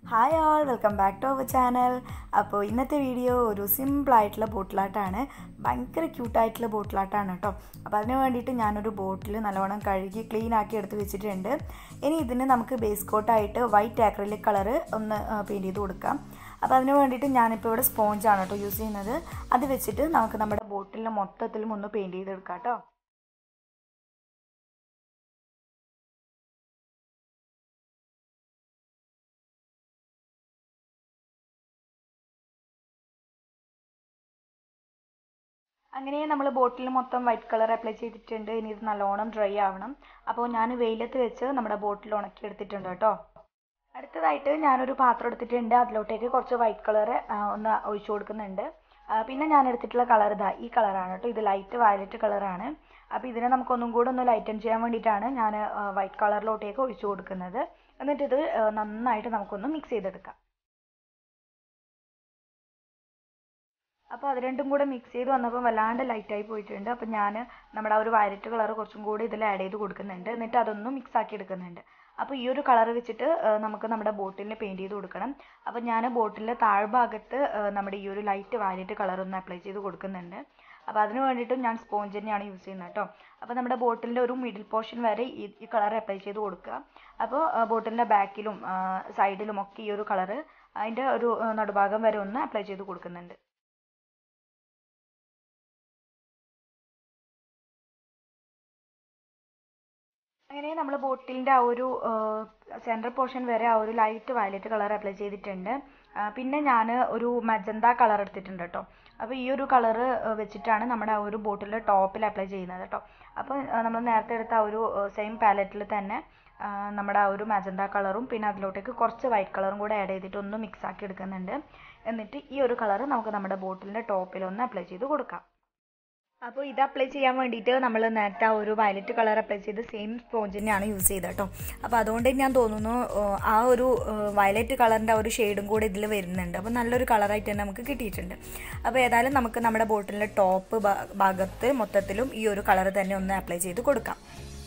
hi all welcome back to our channel അപ്പോൾ ഇന്നത്തെ video ഒരു സിമ്പിളായിട്ടുള്ള ബോട്ടിലാട്ടാണ് ഭയങ്കര ക്യൂട്ടായിട്ടുള്ള ബോട്ടിലാട്ടാണ് കേട്ടോ അപ്പോൾ അതിന് വേണ്ടിയിട്ട് ഞാനൊരു ബോട്ടിൽ നല്ലവണ്ണം കഴുകി ക്ലീൻ ആക്കി എടുത്ത് വെച്ചിട്ടുണ്ട് ഇനി ഇതിന് നമുക്ക് ബേസ് കോട്ടായിട്ട് വൈറ്റ് ആക്രിലിക് കളർ ഒന്ന് പെയിൻറ്റ് ചെയ്ത് കൊടുക്കാം അപ്പോൾ അതിന് വേണ്ടിയിട്ട് ഞാനിപ്പോൾ ഇവിടെ സ്പോഞ്ചാണ് കേട്ടോ യൂസ് ചെയ്യുന്നത് അത് വെച്ചിട്ട് നമുക്ക് നമ്മുടെ ബോട്ടിലിന് മൊത്തത്തിലും ഒന്ന് പെയിൻറ്റ് ചെയ്തെടുക്കാം കേട്ടോ അങ്ങനെ നമ്മൾ ബോട്ടിൽ മൊത്തം വൈറ്റ് കളർ അപ്ലൈ ചെയ്തിട്ടുണ്ട് ഇനി ഇത് നല്ലോണം ഡ്രൈ ആവണം അപ്പോൾ ഞാൻ വെയിലത്ത് വെച്ച് നമ്മുടെ ബോട്ടിൽ ഉണക്കി എടുത്തിട്ടുണ്ട് കേട്ടോ അടുത്തതായിട്ട് ഞാനൊരു പാത്രം എടുത്തിട്ടുണ്ട് അതിലോട്ടേക്ക് കുറച്ച് വൈറ്റ് കളർ ഒന്ന് ഒഴിച്ചു കൊടുക്കുന്നുണ്ട് പിന്നെ ഞാൻ എടുത്തിട്ടുള്ള കളർ ഇതാ ഈ കളറാണ് കേട്ടോ ഇത് ലൈറ്റ് വയലറ്റ് കളറാണ് അപ്പോൾ ഇതിനെ നമുക്കൊന്നും കൂടെ ഒന്ന് ലൈറ്റൻ ചെയ്യാൻ വേണ്ടിയിട്ടാണ് ഞാൻ വൈറ്റ് കളറിലോട്ടേക്ക് ഒഴിച്ചു കൊടുക്കുന്നത് എന്നിട്ട് ഇത് നന്നായിട്ട് നമുക്കൊന്ന് മിക്സ് ചെയ്തെടുക്കാം അപ്പോൾ അത് രണ്ടും കൂടെ മിക്സ് ചെയ്ത് വന്നപ്പോൾ വല്ലാണ്ട് ലൈറ്റായി പോയിട്ടുണ്ട് അപ്പോൾ ഞാൻ നമ്മുടെ ആ ഒരു വയലറ്റ് കളർ കുറച്ചും കൂടി ഇതിൽ ആഡ് ചെയ്ത് കൊടുക്കുന്നുണ്ട് എന്നിട്ട് അതൊന്ന് മിക്സ് ആക്കി എടുക്കുന്നുണ്ട് അപ്പോൾ ഈ ഒരു കളർ വെച്ചിട്ട് നമുക്ക് നമ്മുടെ ബോട്ടിലിന് പെയിൻറ്റ് ചെയ്ത് കൊടുക്കണം അപ്പോൾ ഞാൻ ബോട്ടിലിൻ്റെ താഴ്ഭാഗത്ത് നമ്മുടെ ഈ ഒരു ലൈറ്റ് വയലറ്റ് കളർ ഒന്ന് അപ്ലൈ ചെയ്ത് കൊടുക്കുന്നുണ്ട് അപ്പോൾ അതിന് വേണ്ടിയിട്ടും ഞാൻ സ്പോഞ്ച് തന്നെയാണ് യൂസ് ചെയ്യുന്നത് കേട്ടോ അപ്പോൾ നമ്മുടെ ബോട്ടിലിൻ്റെ ഒരു മിഡിൽ പോർഷൻ വരെ ഈ ഈ കളർ അപ്ലൈ ചെയ്ത് കൊടുക്കുക അപ്പോൾ ബോട്ടിലിൻ്റെ ബാക്കിലും സൈഡിലും ഒക്കെ ഈ ഒരു കളർ അതിൻ്റെ ഒരു നടുഭാഗം വരെ ഒന്ന് അപ്ലൈ ചെയ്ത് കൊടുക്കുന്നുണ്ട് അങ്ങനെ നമ്മൾ ബോട്ടിലിൻ്റെ ആ ഒരു സെൻട്രൽ പോർഷൻ വരെ ആ ഒരു ലൈറ്റ് വയലറ്റ് കളർ അപ്ലൈ ചെയ്തിട്ടുണ്ട് പിന്നെ ഞാൻ ഒരു മജന്ത കളർ എടുത്തിട്ടുണ്ട് കേട്ടോ അപ്പോൾ ഈ ഒരു കളർ വെച്ചിട്ടാണ് നമ്മുടെ ആ ഒരു ബോട്ടിലിൻ്റെ ടോപ്പിൽ അപ്ലൈ ചെയ്യുന്നത് കേട്ടോ അപ്പോൾ നമ്മൾ നേരത്തെ എടുത്ത ആ ഒരു സെയിം പാലറ്റിൽ തന്നെ നമ്മുടെ ആ ഒരു മജന്ത കളറും പിന്നെ അതിലോട്ടേക്ക് കുറച്ച് വൈറ്റ് കളറും കൂടെ ആഡ് ചെയ്തിട്ട് ഒന്ന് മിക്സ് ആക്കി എടുക്കുന്നുണ്ട് എന്നിട്ട് ഈ ഒരു കളർ നമുക്ക് നമ്മുടെ ബോട്ടിലിൻ്റെ ടോപ്പിൽ ഒന്ന് അപ്ലൈ ചെയ്ത് കൊടുക്കാം അപ്പോൾ ഇത് അപ്ലൈ ചെയ്യാൻ വേണ്ടിയിട്ട് നമ്മൾ നേരത്തെ ആ ഒരു വയലറ്റ് കളർ അപ്ലൈ ചെയ്ത് സെയിം സ്പോഞ്ച് തന്നെയാണ് യൂസ് ചെയ്തത് കേട്ടോ അപ്പോൾ അതുകൊണ്ട് ഞാൻ തോന്നുന്നു ആ ഒരു വയലറ്റ് കളറിൻ്റെ ആ ഒരു ഷെയ്ഡും കൂടെ ഇതിൽ വരുന്നുണ്ട് അപ്പോൾ നല്ലൊരു കളറായിട്ട് തന്നെ നമുക്ക് കിട്ടിയിട്ടുണ്ട് അപ്പോൾ ഏതായാലും നമുക്ക് നമ്മുടെ ബോട്ടിലിൻ്റെ ടോപ്പ് ഭാഗത്ത് മൊത്തത്തിലും ഈ ഒരു കളർ തന്നെ ഒന്ന് അപ്ലൈ ചെയ്ത് കൊടുക്കാം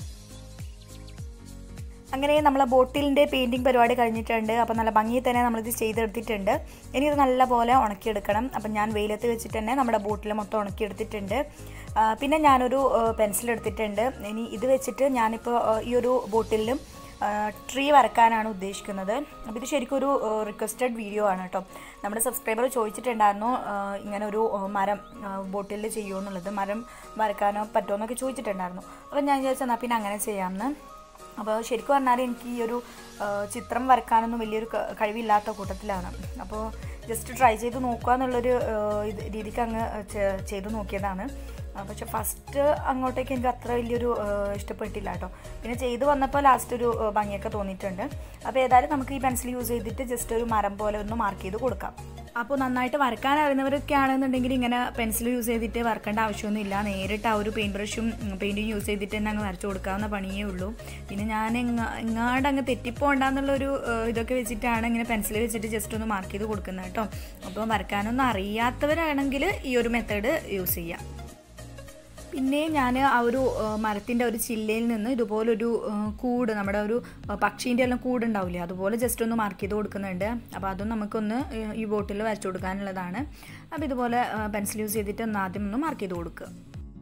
അങ്ങനെ നമ്മളെ ബോട്ടിലിൻ്റെ പെയിൻറ്റിങ് പരിപാടി കഴിഞ്ഞിട്ടുണ്ട് അപ്പോൾ നല്ല ഭംഗിയിൽ തന്നെ നമ്മളിത് ചെയ്തെടുത്തിട്ടുണ്ട് ഇനി ഇത് നല്ലപോലെ ഉണക്കിയെടുക്കണം അപ്പം ഞാൻ വെയിലത്ത് വെച്ചിട്ട് തന്നെ നമ്മുടെ ബോട്ടിൽ മൊത്തം ഉണക്കിയെടുത്തിട്ടുണ്ട് പിന്നെ ഞാനൊരു പെൻസിൽ എടുത്തിട്ടുണ്ട് ഇനി ഇത് വെച്ചിട്ട് ഞാനിപ്പോൾ ഈ ഒരു ബോട്ടിലും ട്രീ വരക്കാനാണ് ഉദ്ദേശിക്കുന്നത് അപ്പോൾ ഇത് ശരിക്കും ഒരു റിക്വസ്റ്റഡ് വീഡിയോ ആണ് കേട്ടോ നമ്മുടെ സബ്സ്ക്രൈബർ ചോദിച്ചിട്ടുണ്ടായിരുന്നു ഇങ്ങനെ ഒരു മരം ബോട്ടിൽ ചെയ്യുമോ എന്നുള്ളത് മരം വരക്കാനോ പറ്റുമോ എന്നൊക്കെ ചോദിച്ചിട്ടുണ്ടായിരുന്നു അപ്പോൾ ഞാൻ വിചാരിച്ചെന്നാൽ പിന്നെ അങ്ങനെ ചെയ്യാമെന്ന് അപ്പോൾ ശരിക്കും പറഞ്ഞാൽ എനിക്ക് ഈ ഒരു ചിത്രം വരക്കാനൊന്നും വലിയൊരു കഴിവില്ലാത്ത കൂട്ടത്തിലാണ് അപ്പോൾ ജസ്റ്റ് ട്രൈ ചെയ്ത് നോക്കുക എന്നുള്ളൊരു ഇത് രീതിക്ക് അങ്ങ് ചെയ്ത് നോക്കിയതാണ് പക്ഷെ ഫസ്റ്റ് അങ്ങോട്ടേക്ക് എനിക്ക് അത്ര വലിയൊരു ഇഷ്ടപ്പെട്ടില്ല കേട്ടോ പിന്നെ ചെയ്ത് വന്നപ്പോൾ ലാസ്റ്റ് ഒരു ഭംഗിയൊക്കെ തോന്നിയിട്ടുണ്ട് അപ്പോൾ ഏതായാലും നമുക്ക് ഈ പെൻസിൽ യൂസ് ചെയ്തിട്ട് ജസ്റ്റ് ഒരു മരം പോലെ ഒന്ന് മാർക്ക് ചെയ്ത് കൊടുക്കാം അപ്പോൾ നന്നായിട്ട് വരക്കാൻ അറിയുന്നവരൊക്കെ ആണെന്നുണ്ടെങ്കിൽ ഇങ്ങനെ പെൻസിൽ യൂസ് ചെയ്തിട്ട് വരക്കേണ്ട ആവശ്യമൊന്നുമില്ല നേരിട്ട് ആ ഒരു പെയിൻറ്റ് ബ്രഷും പെയിൻറ്റും യൂസ് ചെയ്തിട്ട് തന്നെ അങ്ങ് വരച്ചു കൊടുക്കാവുന്ന പണിയേ ഉള്ളൂ പിന്നെ ഞാൻ എങ്ങാണ്ട് അങ്ങ് തെറ്റിപ്പോണ്ടെന്നുള്ളൊരു ഇതൊക്കെ വെച്ചിട്ടാണ് ഇങ്ങനെ പെൻസിൽ വെച്ചിട്ട് ജസ്റ്റ് ഒന്ന് മാർക്ക് ചെയ്ത് കൊടുക്കുന്നത് കേട്ടോ അപ്പോൾ വരക്കാനൊന്നും അറിയാത്തവരാണെങ്കിൽ ഈ ഒരു മെത്തേഡ് യൂസ് ചെയ്യാം പിന്നെ ഞാൻ ആ ഒരു മരത്തിൻ്റെ ഒരു ചില്ലയിൽ നിന്ന് ഇതുപോലൊരു കൂട് നമ്മുടെ ഒരു പക്ഷീൻ്റെ എല്ലാം കൂടുണ്ടാവില്ലേ അതുപോലെ ജസ്റ്റ് ഒന്ന് മാർക്ക് ചെയ്ത് കൊടുക്കുന്നുണ്ട് അപ്പോൾ അതും നമുക്കൊന്ന് ഈ ബോട്ടിൽ വരച്ചു കൊടുക്കാനുള്ളതാണ് അപ്പോൾ ഇതുപോലെ പെൻസിൽ യൂസ് ചെയ്തിട്ട് ഒന്ന് ആദ്യം ഒന്ന് മാർക്ക് ചെയ്ത് കൊടുക്കുക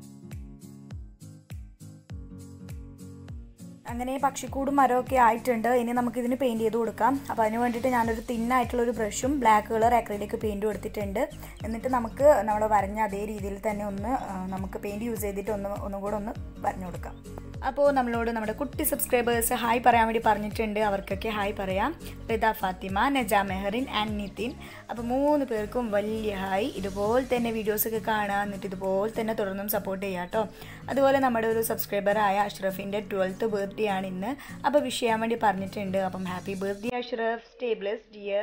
അങ്ങനെ പക്ഷിക്കൂടും മരമൊക്കെ ആയിട്ടുണ്ട് ഇനി നമുക്കിതിന് പെയിൻറ്റ് ചെയ്ത് കൊടുക്കാം അപ്പോൾ അതിന് വേണ്ടിയിട്ട് ഞാനൊരു തിന്നായിട്ടുള്ളൊരു ബ്രഷും ബ്ലാക്ക് കളർ അക്രലിക് പെയിൻറ്റും എടുത്തിട്ടുണ്ട് എന്നിട്ട് നമുക്ക് നമ്മൾ വരഞ്ഞ അതേ രീതിയിൽ തന്നെ ഒന്ന് നമുക്ക് പെയിൻറ്റ് യൂസ് ചെയ്തിട്ട് ഒന്ന് ഒന്നും കൂടെ ഒന്ന് വരഞ്ഞു കൊടുക്കാം അപ്പോൾ നമ്മളോട് നമ്മുടെ കുട്ടി സബ്സ്ക്രൈബേഴ്സ് ഹായ് പറയാൻ വേണ്ടി പറഞ്ഞിട്ടുണ്ട് അവർക്കൊക്കെ ഹായ് പറയാം റിത ഫാത്തിമ നജ മെഹറിൻ ആൻഡ് നിതിൻ അപ്പോൾ മൂന്ന് പേർക്കും വലിയ ഹായ് ഇതുപോലെ തന്നെ വീഡിയോസൊക്കെ കാണുക എന്നിട്ട് ഇതുപോലെ തന്നെ തുടർന്നും സപ്പോർട്ട് ചെയ്യാം കേട്ടോ അതുപോലെ നമ്മുടെ ഒരു സബ്സ്ക്രൈബറായ അഷ്റഫിൻ്റെ ട്വൽത്ത് ബർത്ത്ഡേ ആണ് ഇന്ന് അപ്പോൾ വിഷ് ചെയ്യാൻ വേണ്ടി പറഞ്ഞിട്ടുണ്ട് അപ്പം happy birthday Ashraf stay bless dear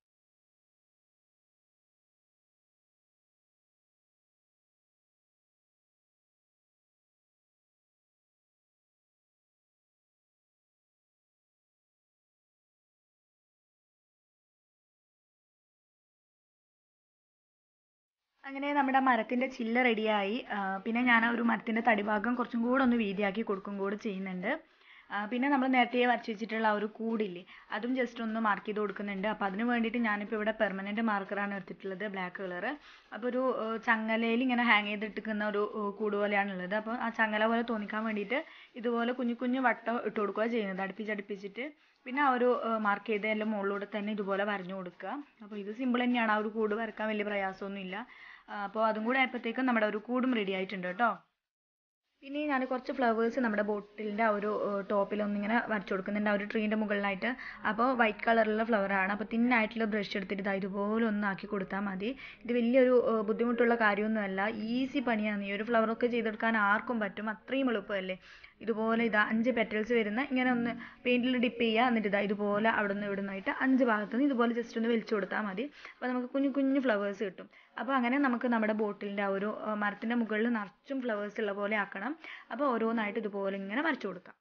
അങ്ങനെ നമ്മുടെ മരത്തിൻ്റെ ചില്ല റെഡിയായി പിന്നെ ഞാൻ ആ ഒരു മരത്തിൻ്റെ തടിഭാഗം കുറച്ചും കൂടെ ഒന്ന് വീതിയാക്കി കൊടുക്കും കൂടെ ചെയ്യുന്നുണ്ട് ആ, പിന്നെ നമ്മൾ നേരത്തെ വരച്ച് വെച്ചിട്ടുള്ള ആ ഒരു കൂടില്ലേ അതും ജസ്റ്റ് ഒന്ന് മാർക്ക് ചെയ്ത് കൊടുക്കുന്നുണ്ട് അപ്പോൾ അതിന് വേണ്ടിയിട്ട് ഞാനിപ്പോൾ ഇവിടെ പെർമനൻറ്റ് മാർക്കറാണ് എടുത്തിട്ടുള്ളത് ബ്ലാക്ക് കളർ അപ്പോൾ ഒരു ചങ്ങലയിൽ ഇങ്ങനെ ഹാങ് ചെയ്തിട്ടിരിക്കുന്ന ഒരു ഏഹ്, കൂട് പോലെയാണുള്ളത് അപ്പോൾ ആ ചങ്ങല പോലെ തോന്നിക്കാൻ വേണ്ടിയിട്ട് ഇതുപോലെ കുഞ്ഞു കുഞ്ഞു വട്ടം ഇട്ട് കൊടുക്കുക ചെയ്യുന്നത് അടുപ്പിച്ചടുപ്പിച്ചിട്ട് പിന്നെ ആ ഒരു മാർക്ക് ചെയ്ത എല്ലാം മുകളിലൂടെ തന്നെ ഇതുപോലെ വരഞ്ഞു കൊടുക്കുക അപ്പോൾ ഇത് സിമ്പിൾ തന്നെയാണ് ആ ഒരു കൂട് വരക്കാൻ വലിയ പ്രയാസമൊന്നുമില്ല അപ്പോൾ അതും കൂടെ ആയപ്പോഴത്തേക്കും നമ്മുടെ ഒരു കൂടും റെഡി ആയിട്ടുണ്ട് കേട്ടോ പിന്നെ ഞാൻ കുറച്ച് ഫ്ലവേഴ്സ് നമ്മുടെ ബോട്ടിലിൻ്റെ ആ ഒരു ടോപ്പിലൊന്നിങ്ങനെ വരച്ചു കൊടുക്കുന്നുണ്ട് ആ ഒരു ട്രീൻ്റെ മുകളിലായിട്ട് അപ്പോൾ വൈറ്റ് കളറിലുള്ള ഫ്ലവറാണ് അപ്പോൾ തിന്നായിട്ടുള്ള ബ്രഷ് എടുത്തിട്ട് ഇതാ ഇതുപോലെ ഒന്ന് ആക്കി കൊടുത്താൽ മതി ഇത് വലിയൊരു ഏഹ്, ബുദ്ധിമുട്ടുള്ള കാര്യമൊന്നുമല്ല ഈസി പണിയാണ് ഈ ഒരു ഫ്ലവറൊക്കെ ചെയ്തെടുക്കാൻ ആർക്കും പറ്റും അത്രയും എളുപ്പമല്ലേ ഇതുപോലെ ഇതാ അഞ്ച് പെറ്റൽസ് വരുന്ന ഇങ്ങനെ ഒന്ന് പെയിൻറ്റിൽ ഡിപ്പ് ചെയ്യുക എന്നിട്ട് ഇതാ ഇതുപോലെ അവിടെ നിന്ന് ഇവിടെ നിന്നായിട്ട് അഞ്ച് ഭാഗത്തു നിന്ന് ഇതുപോലെ ജസ്റ്റ് ഒന്ന് വലിച്ചു കൊടുത്താൽ മതി അപ്പോൾ നമുക്ക് കുഞ്ഞു കുഞ്ഞു ഫ്ലവേഴ്സ് കിട്ടും അപ്പോൾ അങ്ങനെ നമുക്ക് നമ്മുടെ ബോട്ടിലിൻ്റെ ആ ഒരു മരത്തിൻ്റെ മുകളിൽ നിറച്ചും ഫ്ലവേഴ്സ് ഉള്ള പോലെ ആക്കണം അപ്പോൾ ഓരോന്നായിട്ട് ഇതുപോലെ ഇങ്ങനെ വരച്ചു കൊടുക്കാം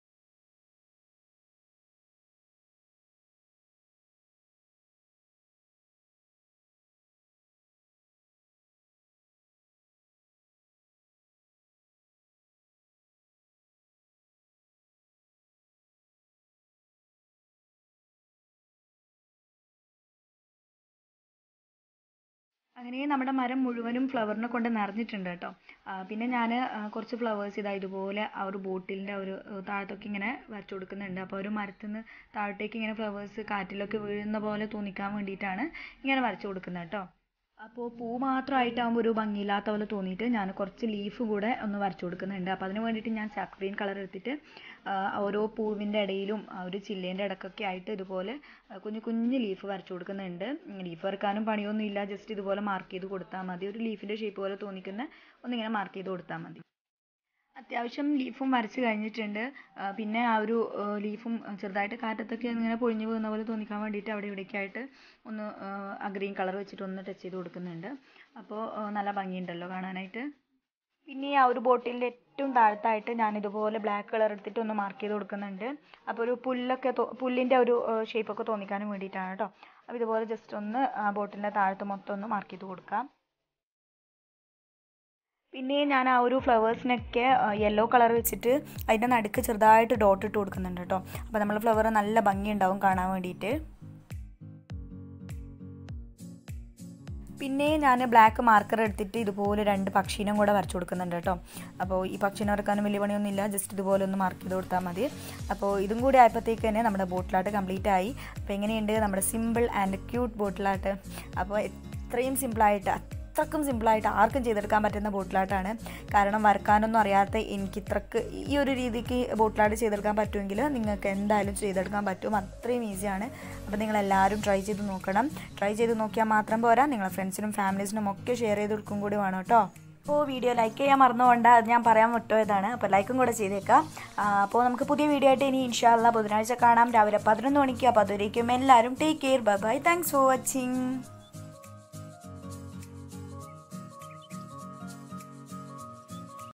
അങ്ങനെ നമ്മുടെ മരം മുഴുവനും ഫ്ലവറിനെ കൊണ്ട് നിറഞ്ഞിട്ടുണ്ട് കേട്ടോ ആ, പിന്നെ ഞാൻ കുറച്ച് ഫ്ലവേഴ്സ് ഇതാ ഇതുപോലെ ആ ഒരു ബോട്ടിലിൻ്റെ ഒരു ഏഹ്, താഴത്തൊക്കെ ഇങ്ങനെ വരച്ചു കൊടുക്കുന്നുണ്ട് അപ്പോൾ ഒരു മരത്തിൽ നിന്ന് താഴത്തേക്ക് ഇങ്ങനെ ഫ്ലവേഴ്സ് കാറ്റിലൊക്കെ വീഴുന്ന പോലെ തോന്നിക്കാൻ വേണ്ടിയിട്ടാണ് ഇങ്ങനെ വരച്ചു കൊടുക്കുന്നത് കേട്ടോ അപ്പോൾ പൂ മാത്രമായിട്ടാകുമ്പോൾ ഒരു ഭംഗിയില്ലാത്ത പോലെ തോന്നിയിട്ട് ഞാൻ കുറച്ച് ലീഫ് കൂടെ ഒന്ന് വരച്ചു കൊടുക്കുന്നുണ്ട് അപ്പോൾ അതിന് വേണ്ടിയിട്ട് ഞാൻ ചാക്ക് ഗ്രീൻ കളർ എടുത്തിട്ട് ആ, ഓരോ പൂവിൻ്റെ ഇടയിലും ആ ഒരു ചില്ലേൻ്റെ ഇടയ്ക്കൊക്കെ ആയിട്ട് ഇതുപോലെ ആ, കുഞ്ഞു കുഞ്ഞു ലീഫ് വരച്ചു കൊടുക്കുന്നുണ്ട് ലീഫ് വരക്കാനും പണിയൊന്നും ഇല്ല ജസ്റ്റ് ഇതുപോലെ മാർക്ക് ചെയ്ത് കൊടുത്താൽ മതി ഒരു ലീഫിൻ്റെ ഷേപ്പ് പോലെ തോന്നിക്കുന്ന ഒന്നിങ്ങനെ മാർക്ക് ചെയ്ത് കൊടുത്താൽ മതി അത്യാവശ്യം ലീഫും വരച്ച് കഴിഞ്ഞിട്ടുണ്ട് ആ, പിന്നെ ആ ഒരു ലീഫും ചെറുതായിട്ട് കാറ്റത്തൊക്കെ ഇങ്ങനെ പൊഴിഞ്ഞു പോകുന്ന പോലെ തോന്നിക്കാൻ വേണ്ടിയിട്ട് അവിടെ ഇവിടേക്ക് ആയിട്ട് ഒന്ന് ആ ഗ്രീൻ കളർ വെച്ചിട്ട് ഒന്ന് ടച്ച് ചെയ്ത് കൊടുക്കുന്നുണ്ട് അപ്പോൾ നല്ല ഭംഗിയുണ്ടല്ലോ കാണാനായിട്ട് പിന്നെ ആ ഒരു ബോട്ടിലിൻ്റെ ഏറ്റവും താഴത്തായിട്ട് ഞാൻ ഇതുപോലെ ബ്ലാക്ക് കളർ എടുത്തിട്ട് ഒന്ന് മാർക്ക് ചെയ്ത് കൊടുക്കുന്നുണ്ട് അപ്പോൾ ഒരു പുല്ലൊക്കെ തോ- പുല്ലിൻ്റെ ഒരു ഷേപ്പൊക്കെ തോന്നിക്കാനും വേണ്ടിയിട്ടാണ് കേട്ടോ അപ്പോൾ ഇതുപോലെ ജസ്റ്റ് ഒന്ന് ആ ബോട്ടിലിൻ്റെ താഴത്ത് മൊത്തം ഒന്ന് മാർക്ക് ചെയ്ത് കൊടുക്കാം പിന്നെ ഞാൻ ആ ഒരു ഫ്ലവേഴ്സിനൊക്കെ യെല്ലോ കളർ വെച്ചിട്ട് അതിൻ്റെ നടുക്ക് ചെറുതായിട്ട് ഡോട്ട് ഇട്ട് കൊടുക്കുന്നുണ്ട് കേട്ടോ അപ്പോൾ നമ്മൾ ഫ്ലവർ നല്ല ഭംഗിയുണ്ടാവും കാണാൻ വേണ്ടിയിട്ട് പിന്നെ ഞാൻ ബ്ലാക്ക് മാർക്കർ എടുത്തിട്ട് ഇതുപോലെ രണ്ട് പക്ഷീനും കൂടെ വരച്ചു കൊടുക്കുന്നുണ്ട് കേട്ടോ അപ്പോൾ ഈ പക്ഷീനെ വരക്കാനും വലിയ പണിയൊന്നുമില്ല ജസ്റ്റ് ഇതുപോലെ ഒന്ന് മാർക്ക് ചെയ്ത് കൊടുത്താൽ മതി അപ്പോൾ ഇതും കൂടി ആയപ്പോഴത്തേക്ക് തന്നെ നമ്മുടെ ബോട്ടിലാട്ട് കംപ്ലീറ്റ് ആയി അപ്പോൾ എങ്ങനെയുണ്ട് നമ്മുടെ സിമ്പിൾ ആൻഡ് ക്യൂട്ട് ബോട്ടിലാട്ട് അപ്പോൾ എത്രയും സിമ്പിളായിട്ട് അത്രക്കും സിമ്പിളായിട്ട് ആർക്കും ചെയ്തെടുക്കാൻ പറ്റുന്ന ബോട്ടിലാട്ടാണ് കാരണം വരക്കാനൊന്നും അറിയാത്ത എനിക്ക് ഇത്രക്ക് ഈ ഒരു രീതിക്ക് ബോട്ടിലാട്ട് ചെയ്തെടുക്കാൻ പറ്റുമെങ്കിൽ നിങ്ങൾക്ക് എന്തായാലും ചെയ്തെടുക്കാൻ പറ്റും അത്രയും ഈസിയാണ് അപ്പോൾ നിങ്ങൾ എല്ലാവരും ട്രൈ ചെയ്ത് നോക്കണം ട്രൈ ചെയ്ത് നോക്കിയാൽ മാത്രം പോരാ നിങ്ങളെ ഫ്രണ്ട്സിനും ഫാമിലീസിനും ഒക്കെ ഷെയർ ചെയ്ത് കൊടുക്കും കൂടി വേണം കേട്ടോ അപ്പോൾ വീഡിയോ ലൈക്ക് ചെയ്യാൻ മറന്നുകൊണ്ട് അത് ഞാൻ പറയാൻ വിട്ടുപോയതാണ് അപ്പോൾ ലൈക്കും കൂടെ ചെയ്തേക്കാം ആ, അപ്പോൾ നമുക്ക് പുതിയ വീഡിയോ ആയിട്ട് ഇനി ഇൻഷാല്ല ബുധനാഴ്ച കാണാം രാവിലെ പതിനൊന്ന് മണിക്ക് അപ്പോൾ അതുവരേക്കും എല്ലാവരും take care bye bye thanks for watching